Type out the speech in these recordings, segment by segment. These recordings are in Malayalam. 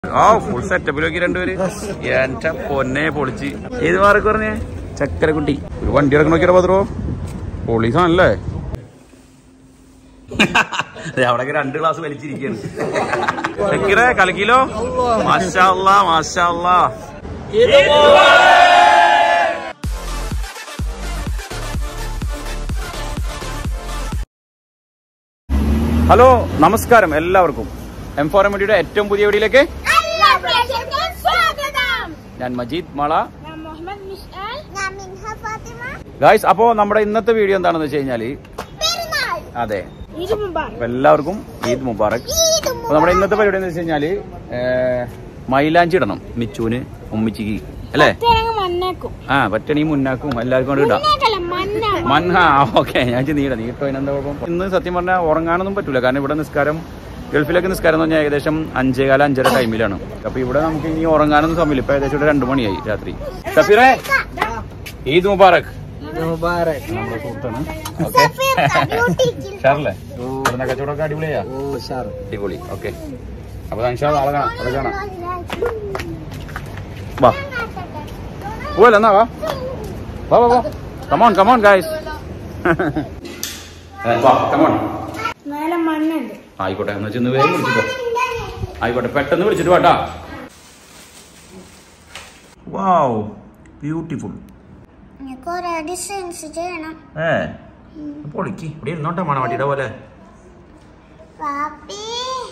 ആ ഫുൾ സെറ്റപ്പിലൊക്കെ രണ്ടുപേര് എന്റെ പൊന്നെ പൊളിച്ച് ഏത് മാർക്ക് പറഞ്ഞേ ചക്കരക്കുട്ടി ഒരു വണ്ടി ഇറങ്ങി നോക്കിയാ പത്രോ പോലീസാണല്ലേ അവിടെ രണ്ട് ഗ്ലാസ് വലിച്ചിരിക്കുകയാണ് ഷക്കീറെ കലക്കിലോ മാഷാ അല്ലാ, മാഷാ അല്ലാ. ഹലോ നമസ്കാരം എല്ലാവർക്കും എം ഫോർ എം ഡിയുടെ ഏറ്റവും പുതിയ വീഡിയോയിലേക്ക് എല്ലാ പ്രേക്ഷകർക്കും സ്വാഗതം ഞാൻ മജീദ് മാള ഞാൻ മുഹമ്മദ് മിഷ്ആൽ ഞാൻ മിൻഹ ഫാത്തിമ ഗായ്സ് അപ്പോ നമ്മുടെ ഇന്നത്തെ വീഡിയോ എന്താണെന്ന് വെച്ച് കഴിഞ്ഞാല് പെരുന്നാൾ അതെ ഈദ് മുബാറക് അപ്പൊ എല്ലാവർക്കും ഈദ് മുബാറക് ഈദ് അപ്പൊ നമ്മുടെ ഇന്നത്തെ പരിപാടി എന്ന് വെച്ച് കഴിഞ്ഞാല് ഏ, മൈലാഞ്ചി ഇടണം മിച്ചൂന് ഉമ്മിച്ചിക്ക് അല്ലേ മുബാറക് മണ്ണേക്കും ആ പറ്റണി മുന്നാക്കും എല്ലാവർക്കും കൊണ്ട് ഇടാം മുന്നേക്കല്ല മണ്ണ മൻഹ ഓക്കെ ഞാൻ നീട നീട്ടോ അതിനെന്താ കുഴപ്പം ഇന്ന് സത്യം പറഞ്ഞാൽ ഉറങ്ങാനൊന്നും പറ്റൂല കാരണം ഇവിടെ നിസ്കാരം ഗൾഫിലൊക്കെ നിസ്കാരം എന്ന് പറഞ്ഞാൽ ഏകദേശം അഞ്ചേകാല അഞ്ചര ടൈമിലാണ് അപ്പൊ ഇവിടെ നമുക്ക് ഇനി ഉറങ്ങാനൊന്നും സമയമില്ല ഇപ്പൊ ഏകദേശം ഇവിടെ രണ്ടു മണിയായി രാത്രി സഫീറേ ഈദ് മുബാറക് നമ്മുടെ സുഹൃത്താണ് ഓക്കെ ഷാറല്ലേ ഇവിടുന്ന് കച്ചവടമൊക്കെ അടിപൊളിയാ അടിപൊളി ഓക്കെ അപ്പൊ നാളെ കാണാം അവിടെ കാണാം വാ പോവല്ലേ എന്നാ വാ വാ വാ വാ കമോൺ കമോൺ ഗായ്സ് വാ കമോൺ മേലെ മണ്ണുണ്ട് ആയിക്കോട്ടെ എന്ന് വെച്ചാൽ വേഗം വിളിച്ചിട്ടോ ആയിക്കോട്ടെ പെട്ടെന്ന് വിളിച്ചിട്ട് വാട്ടാ വാവ് ബ്യൂട്ടിഫുൾ കൊറേ ഡിസൈൻസ് ചെയ്യണം ഏ പൊളിക്ക് ഇവിടെ ഇരുന്നോട്ടെ മണവാട്ടിയുടെ പോലെ പാപ്പി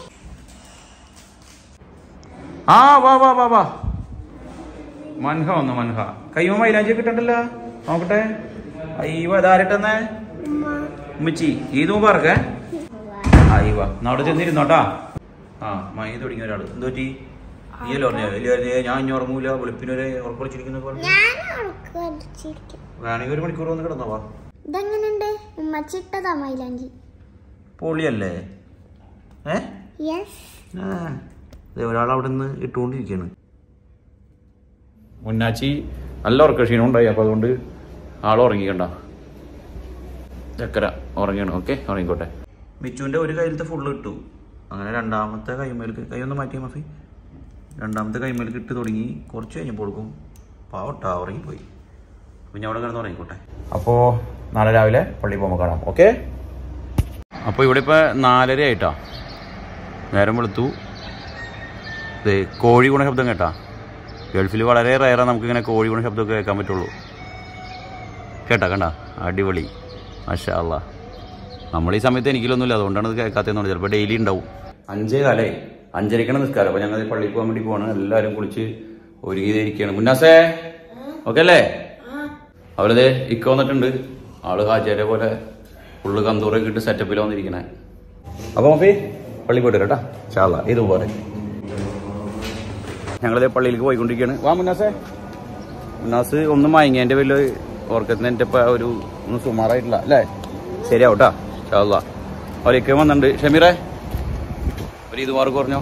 ആ വാ വാ വാ വാ മൻഹ വന്നു മൻഹ കയ്യോ മൈലാഞ്ചി കിട്ടണ്ടല്ലോ നോക്കട്ടെ അയ്യോ അതാരട്ടെന്നേ ഉമ്മച്ചി ഈദ് മുബാറക്കേ അയ്യോ എന്നാ അവിടെ ചെന്നിരുന്നോട്ടാ ആ മൈ തുടങ്ങിയ ഒരാള് എന്ത് പറ്റി നീയല്ലോ പറഞ്ഞേ വലിയ ഞാൻ ഇനി ഉറങ്ങൂല വെളുപ്പിനൊരു ഉറപ്പൊളിച്ചിരിക്കുന്ന പോലെ ഞാൻ ഉറക്കടിച്ചിരിക്കും വേണമെങ്കിൽ ഒരു മണിക്കൂർ വന്ന് കിടന്നോ വാ ഇതെങ്ങനെയുണ്ട് ഉമ്മച്ചിട്ടതാ മൈലാഞ്ചി പൊളിയല്ലേ ഏ യെസ് ആ, ദേ ഒരാൾ അവിടെ നിന്ന് ഇട്ടുകൊണ്ടിരിക്കുകയാണ് മുന്നാച്ചി നല്ല ഉറക്ക ക്ഷീണം ഉണ്ടായി അപ്പൊ അതുകൊണ്ട് ആൾ ഉറങ്ങിക്കണ്ട ചക്കര ഉറങ്ങിയാണ് ഓക്കെ ഉറങ്ങിക്കോട്ടെ മിച്ചുവിന്റെ ഒരു കയ്യിലത്തെ ഫുള്ള് ഇട്ടു അങ്ങനെ രണ്ടാമത്തെ കൈമേൽക്ക് കൈ ഒന്ന് മാറ്റിയ മഫി രണ്ടാമത്തെ കൈമേൽക്ക് ഇട്ട് തുടങ്ങി കുറച്ച് കഴിഞ്ഞപ്പോഴേക്കും പാവട്ടാ ഉറങ്ങിപ്പോയി അപ്പൊ ഞാൻ അവിടെ കിടന്ന് ഉറങ്ങിക്കോട്ടെ അപ്പോ നാളെ രാവിലെ പള്ളി പോകുമ്പോൾ കാണാം ഓക്കെ അപ്പോൾ ഇവിടെ ഇപ്പോൾ നാലര ആയിട്ടാ നേരം വെളുത്തു ഇത് കോഴി ഗുണ ശബ്ദം കേട്ടാ ഗൾഫിൽ വളരെ റയറാ നമുക്കിങ്ങനെ കോഴി ഗുണ ശബ്ദമൊക്കെ കേൾക്കാൻ പറ്റുള്ളൂ കേട്ടാ കണ്ട അടിപൊളി മാഷാ അല്ലാ നമ്മൾ ഈ സമയത്ത് എനിക്കിലൊന്നുമില്ല അതുകൊണ്ടാണ് ഇത് കേൾക്കാത്തതെന്ന് ചിലപ്പോൾ ഡെയിലി ഉണ്ടാവും അഞ്ചേ കാലേ അഞ്ചരക്കാണ് നിസ്കാരം അപ്പോൾ ഞങ്ങൾ പള്ളിയിൽ പോകാൻ വേണ്ടി പോവാണ് എല്ലാവരും കുളിച്ച് ഒരുങ്ങിയിരിക്കുകയാണ് മുന്നാസേ ഓക്കെ അല്ലേ അവരത് ഇക്ക വന്നിട്ടുണ്ട് ആള് ഹാജിയാരെ പോലെ ഫുള്ള് കന്തൂറൊക്കെ ഇട്ട് സെറ്റപ്പിൽ വന്നിരിക്കണേ അപ്പൊ മഫി പള്ളി പോയിട്ട് കേട്ടാ ചാള ഇത് പോലെ ഞങ്ങളിത് പള്ളിയിലേക്ക് പോയിക്കൊണ്ടിരിക്കുകയാണ് വാ മുന്നാസേ മുന്നാസ് ഒന്ന് മയങ്ങേന്റെ വലിയ ഓർക്കത്തിന് എൻ്റെ ഇപ്പൊ ഒരു ഒന്ന് സുമാറായിട്ടില്ല അല്ലേ ശരിയാവട്ടാ ചാള അവരൊക്കെ വന്നിട്ടുണ്ട് ഷമീറെ ഒരു ഇത് മാർക്ക് പറഞ്ഞോ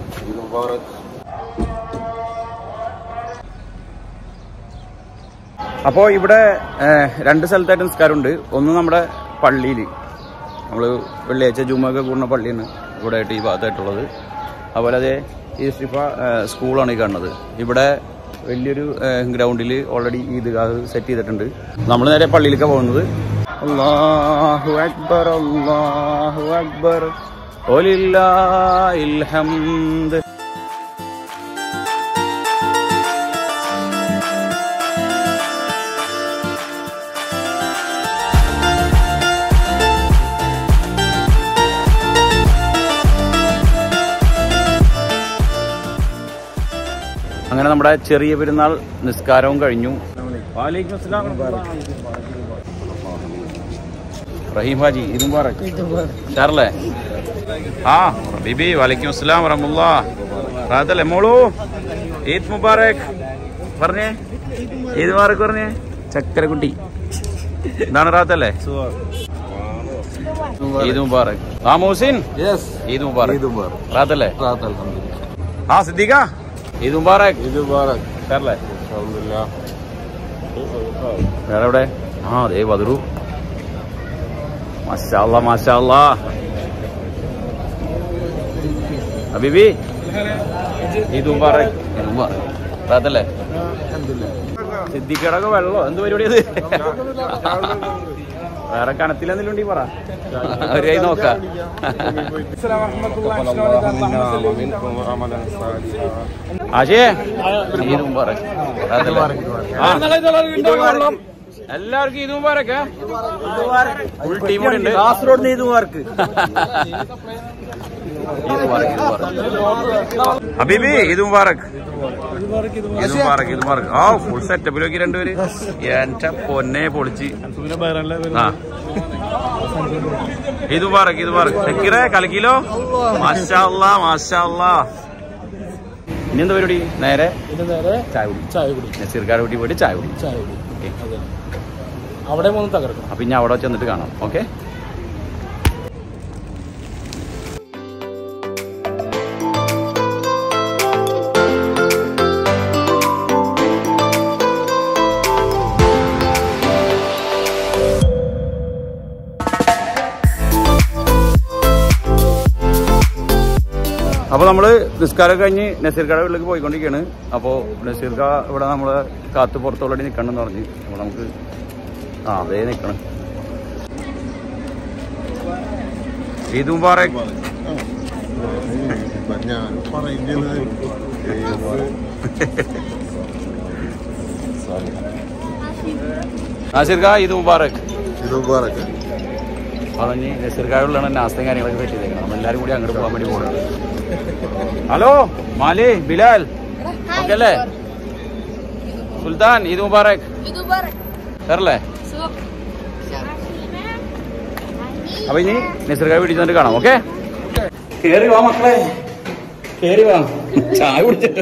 അപ്പോൾ ഇവിടെ ഏഹ്, രണ്ട് സ്ഥലത്തായിട്ട് നിസ്കാരമുണ്ട് ഒന്ന് നമ്മുടെ പള്ളിയിൽ നമ്മൾ വെള്ളിയാഴ്ച ജുമൊക്കെ കൂടുന്ന പള്ളിയാണ് ഇവിടെ ആയിട്ട് ഈ ഭാഗത്തായിട്ടുള്ളത് അതുപോലെ അതേ ഈ സ്റ്റിഫ ഏഹ്, സ്കൂളാണ് ഈ കാണുന്നത് ഇവിടെ വലിയൊരു ഗ്രൗണ്ടിൽ ഓൾറെഡി ഈദ്ഗാഹ് സെറ്റ് ചെയ്തിട്ടുണ്ട് നമ്മൾ നേരെ പള്ളിയിലേക്ക് പോകുന്നത് അല്ലാഹു അക്ബർ അല്ലാഹു അക്ബർ വലില്ലാഹിൽ ഹംദ് അങ്ങനെ നമ്മുടെ ചെറിയ പെരുന്നാൾ നിസ്കാരവും കഴിഞ്ഞു വാലൈക്കും അസ്സലാം റഹീം ഹാജി ഇത് മുബാറക് ഷാറല്ലേ ആ ബിബി വാലൈക്കും അസ്സലാം വറഹമുല്ല റാത്തല്ലേ മോളു ഈദ് മുബാറക് പറഞ്ഞേ ഈദ് മുബാറക് പറഞ്ഞേ ചക്കരക്കുട്ടി എന്താണ് റാത്തല്ലേ ഈദ് മുബാറക് ആ Mohsin Yes. Eid Mubarak Eid Mubarak. റാത്തല്ലേ Rahat alhamdulillah. ആ Siddiqa Eid Mubarak Eid Mubarak. ഷാറല്ലേ Alhamdulillah. വേറെ എവിടെ ആ അതേ വധുരു മാഷാല്ല മാഷാല്ല ഹബീബി ഇത് മുബാറക് ഇത് മുബാറക് അതല്ലേ സിദ്ദിഖടൊക്കെ വെള്ളോ എന്ത് പരിപാടി അത് വേറെ കണത്തിലെന്തെങ്കിലും ഉണ്ടെങ്കിൽ പറ ഒരു കൈ നോക്കാം ആശേ ഈദ് മുബാറക് അതല്ലേ ആ. എല്ലാവർക്കും ഈദ് മുബാറക് ഫുൾ ടീം കൂടെ ഉണ്ട് കാസർഗോഡ് ഈദ് മുബാർക്ക് ഈദ് മുബാറക് ഈദ് മുബാറക് ഹബീബി ഈദ് മുബാറക് ഈദ് മുബാറക് ഈദ് മുബാറക് ആ ഫുൾ സെറ്റപ്പിലൊക്കെ രണ്ടുപേര് എന്റെ പൊന്നെ പൊളിച്ച് ആ ഈദ് മുബാറക് ഈദ് മുബാറക് ഷക്കീറെ കലക്കിലോ മാഷാ അല്ലാ മാഷാ അല്ലാ ഇനി എന്താ പരിപാടി നേരെ നേരെ ചായ കുടി ചായ കുടി നസീർക്കാട് വീട്ടിൽ പോയിട്ട് ചായ കുടി ചായ കുടി ഓക്കെ അതെ അവിടെ മൂന്ന് തകർക്കണം അപ്പൊ ഇനി അവിടെ ചെന്നിട്ട് കാണാം ഓക്കെ അപ്പൊ നമ്മള് നിസ്കാരം കഴിഞ്ഞ് നസീർക്കാടെ വീട്ടിലേക്ക് പോയിക്കൊണ്ടിരിക്കുകയാണ് അപ്പോ നസീർക്ക ഇവിടെ നമ്മള് കാത്ത് പുറത്ത് ഓൾറെഡി നിൽക്കണമെന്ന് പറഞ്ഞ് അപ്പൊ നമുക്ക് ആ അതേ നിക്കണം ഈദ് മുബാറക് ഞാൻ പറയുന്നത് നസീർക്ക ഈദ് മുബാറക് ഇത് മുബാറക്ക് പറഞ്ഞ് നസീർക്കാടുള്ള നാസ്തയും കാര്യങ്ങളൊക്കെ സെറ്റ് ചെയ്തേക്കണം നമ്മൾ എല്ലാവരും കൂടി അങ്ങോട്ട് പോകാൻ വേണ്ടി പോകുന്നത് ഹലോ മാലി ബിലാൽ ഓക്കെ അല്ലേ സുൽത്താൻ ഈദ് മുബാറക് കേറല്ലേ അപ്പൊ ഇനി നസീർക്കാട് വീട്ടിൽ ചെന്നിട്ട് കാണാം ഓക്കെ കേറി വാ മക്കളെ കേറി വാ ചായ കുടിച്ചിട്ട്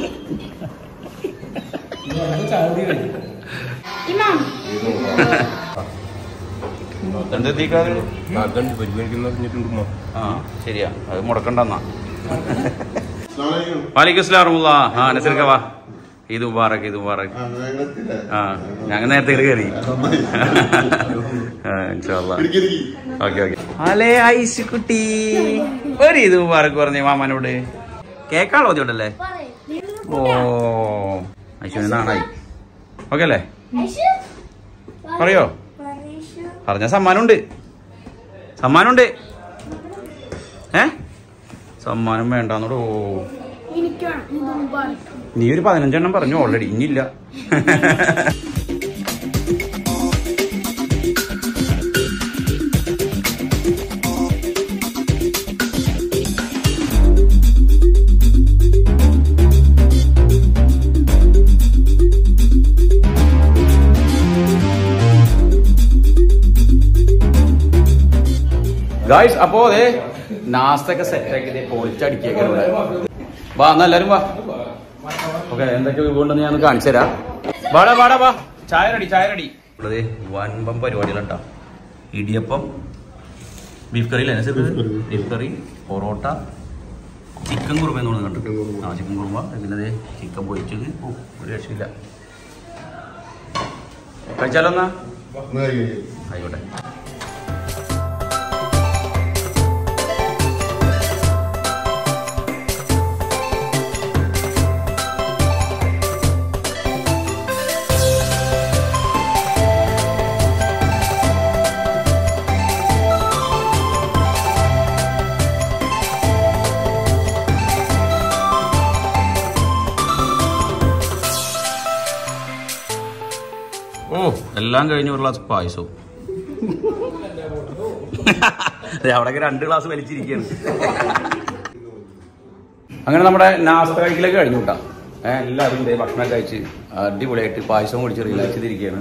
എന്തെത്തിക്കാതെ പരിപാടിക്കുന്ന ആ ശരിയാ അത് മുടക്കണ്ടെന്നാ വാലിക്കും സ്ലാറുമുള്ള ആ നസീർക്ക വാ ഇത് മുബാറക് ഇത് മുബാറക് ആ ഞങ്ങൾ നേരത്തെ കയറി ഓക്കെ ഓക്കെ അലേ ഐസ് കുട്ടി ഒരു ഇത് മുബാറക് പറഞ്ഞേ മാമാനോട് കേക്കാളോ ഉണ്ടല്ലേ ഓ ഐശ്വര്യ നാണായി ഓക്കെ അല്ലേ പറയോ പറഞ്ഞ സമ്മാനമുണ്ട് സമ്മാനമുണ്ട് ഏ സമ്മാനം വേണ്ടാന്നോടോ നീ ഒരു പതിനഞ്ചെണ്ണം പറഞ്ഞു ഓൾറെഡി ഇനിയില്ല ഗായ്സ് അപ്പോ അതെ നാസ്തൊക്കെ സെറ്റ് ആക്കി പൊളിച്ചടിക്കേക്കാൻ ഇവിടെ വാ എന്നാ എല്ലാരും വാ ഓക്കെ എന്തൊക്കെ വിഭവമുണ്ടെന്ന് ഞാൻ ഒന്ന് കാണിച്ചു തരാം വാടാ വാടാ വാ ചായ റെഡി ചായ റെഡി ഉള്ളത് വൻപം പരിപാടികളാട്ടാ ഇടിയപ്പം ബീഫ് കറി അല്ലേ beef curry parotta chicken kurma എന്ന് കണ്ടു ചിക്കൻ കുറുമ. ആ ചിക്കൻ കുറുമ പിന്നെ ദേ ചിക്കൻ പൊരിച്ചത് ഓ ഒരു രക്ഷയില്ല കഴിച്ചാലോ എന്നാ ആയിക്കോട്ടെ ഓ എല്ലാം കഴിഞ്ഞ് ഒരു ഗ്ലാസ് പായസവും ദേ അവിടെയൊക്കെ രണ്ട് ഗ്ലാസ് വലിച്ചിരിക്കുകയാണ് അങ്ങനെ നമ്മുടെ നാസ്ത കഴിക്കലൊക്കെ കഴിഞ്ഞു കൂട്ടാ ഏഹ് എല്ലാവരും ദേ ഭക്ഷണം കഴിച്ച് അടിപൊളിയായിട്ട് പായസം കുടിച്ച് റിലാക്സ് ചെയ്തിരിക്കുകയാണ്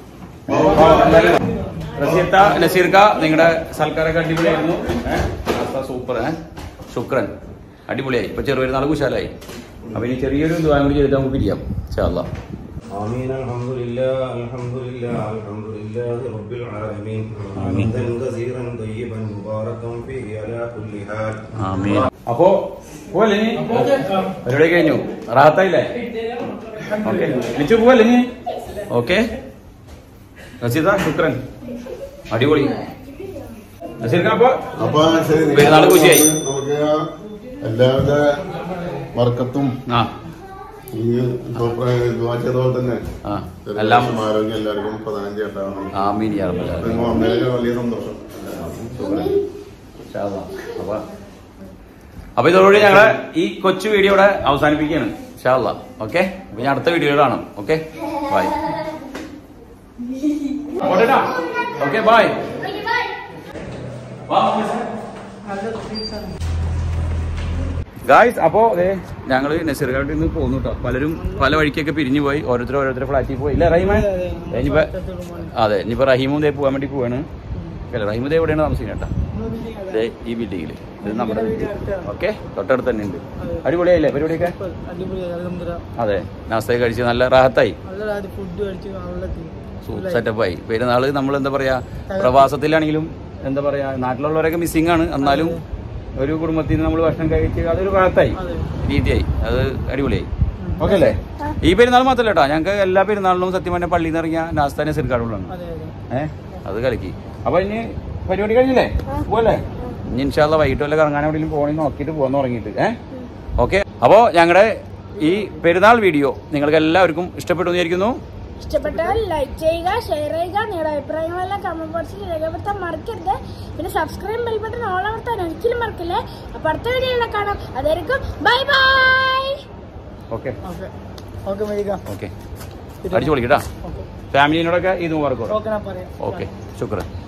റസീത്ത നസീർക്ക നിങ്ങളുടെ സൽക്കാരൊക്കെ അടിപൊളിയായിരുന്നു ഏഹ് നാസ്ത സൂപ്പർ ഏഹ് ശുക്രൻ അടിപൊളിയായി ഇപ്പൊ ചെറുപെരുന്നാൾ കുശാലായി അപ്പൊ ഇനി ചെറിയൊരു ദ്വാരം കൂടി ചെയ്തിട്ട് നമുക്ക് പിരിയാം ഇൻഷാല്ലാ آمين الحمد لله الحمد لله الحمد لله رب العالمين آمين. حمدا كثيرا طيبا مباركا فيه على كل حال ആമീൻ. അപ്പോ പോവല്ലേ ഇനി? പരിപാടി കഴിഞ്ഞു റാത്തായില്ലേ ഓക്കെ വിളിച്ചു പോവല്ലേ ഇനി ഓക്കെ നസീദ ശുക്രൻ അടിപൊളി നസീർക്ക അപ്പൊ അപ്പൊ ശരി പെരുന്നാള് പൂജയായി. നമുക്ക് എല്ലാവിധ വർക്കത്തും ആ ഈ ഇപ്പൊ ദുആ ചെയ്ത പോലെ തന്നെ ആ എല്ലാം ദീർഘായുസ്സും ആരോഗ്യം എല്ലാവർക്കും പ്രധാനം ചെയ്യട്ടാണ് ആമീൻ യാ റബ്ബൽ ആലമീൻ. നിങ്ങൾ വന്നതിന് വലിയ സന്തോഷം ഇൻഷാ അല്ലാ. അപ്പൊ അപ്പൊ ഇതോടുകൂടി ഞങ്ങളെ ഈ കൊച്ചു വീഡിയോ ഇവിടെ അവസാനിപ്പിക്കുകയാണ് ഷാള്ള ഓക്കെ അപ്പൊ ഞാൻ അടുത്ത വീഡിയോ കാണാം okay bye okay bye guys അപ്പോ അതെ ഞങ്ങള് നസീർഗാട്ടിൽ നിന്ന് പോന്നു കേട്ടോ പലരും പല വഴിക്കൊക്കെ പിരിഞ്ഞു പോയി ഓരോരുത്തർ ഓരോരുത്തർ ഫ്ലാറ്റിൽ പോയി ഇല്ല റഹീമ ഇനിയിപ്പോ അതെ ഇനിയിപ്പോ റഹീമും ദേ പോകാൻ വേണ്ടി പോവാണ് അല്ല റഹീമു ദേ എവിടെയാണ് താമസിക്കുന്നത് കേട്ടോ ദേ ഈ ബിൽഡിങ്ങിൽ ഇത് നമ്മുടെ വീട് ഓക്കെ തൊട്ടടുത്ത് തന്നെ ഉണ്ട് അടിപൊളിയായില്ലേ പരിപാടിയൊക്കെ അതെ നാസ്തയൊക്കെ കഴിച്ച് നല്ല റാഹത്തായി ഫുഡ് കഴിച്ച് നല്ല സെറ്റപ്പായി പെരുന്നാള് നമ്മൾ എന്താ പറയാ പ്രവാസത്തിലാണെങ്കിലും എന്താ പറയാ നാട്ടിലുള്ളവരൊക്കെ മിസ്സിംഗ് ആണ് എന്നാലും ഒരു കുടുംബത്തിൽ നിന്ന് നമ്മൾ ഭക്ഷണം കഴിച്ച് അതൊരു റാഹത്തായി രീതിയായി അത് അടിപൊളിയായി ഓക്കെ അല്ലേ ഈ പെരുന്നാൾ മാത്രമല്ല കേട്ടോ ഞങ്ങൾക്ക് എല്ലാ പെരുന്നാളിലും സത്യം പറഞ്ഞ പള്ളിയിൽ നിന്ന് ഇറങ്ങിയ നാസ്താനെ സിർക്കാടുള്ളതാണ് അതെ അതെ ഏഹ് അത് കലക്കി അപ്പൊ ഇനി പരിപാടി കഴിഞ്ഞില്ലേ പോവല്ലേ ഇനി ഇൻഷാല്ല വൈകിട്ട് വല്ല കറങ്ങാൻ എവിടെയും പോകണമെങ്കിൽ നോക്കിയിട്ട് പോകാൻ തുടങ്ങിയിട്ട് ഏഹ് ഓക്കെ അപ്പോൾ ഞങ്ങളുടെ ഈ പെരുന്നാൾ വീഡിയോ നിങ്ങൾക്ക് എല്ലാവർക്കും ഇഷ്ടപ്പെട്ടു എന്ന് വിചാരിക്കുന്നു ഇഷ്ടപ്പെട്ടാൽ ലൈക്ക് ചെയ്യുക ഷെയർ ചെയ്യുക നിങ്ങളുടെ അഭിപ്രായങ്ങളെല്ലാം കമന്റ് ബോക്സിൽ രേഖപ്പെടുത്താൻ മറക്കരുത് പിന്നെ സബ്സ്ക്രൈബ് ബെൽ ബട്ടൺ ഓൾ അമർത്താൻ ഒരിക്കലും മറക്കില്ലേ അപ്പൊ അടുത്ത വീഡിയോയിൽ കാണാം അതായിരിക്കും bye bye okay okay okay മേടിക്കാം ഓക്കെ അടിച്ചു പൊളിക്കട്ടാ ഫാമിലിനോടൊക്കെ ഇത് മുബാർക്ക് ഓക്കെ ഞാൻ പറയാം ഓക്കെ ശുക്രൻ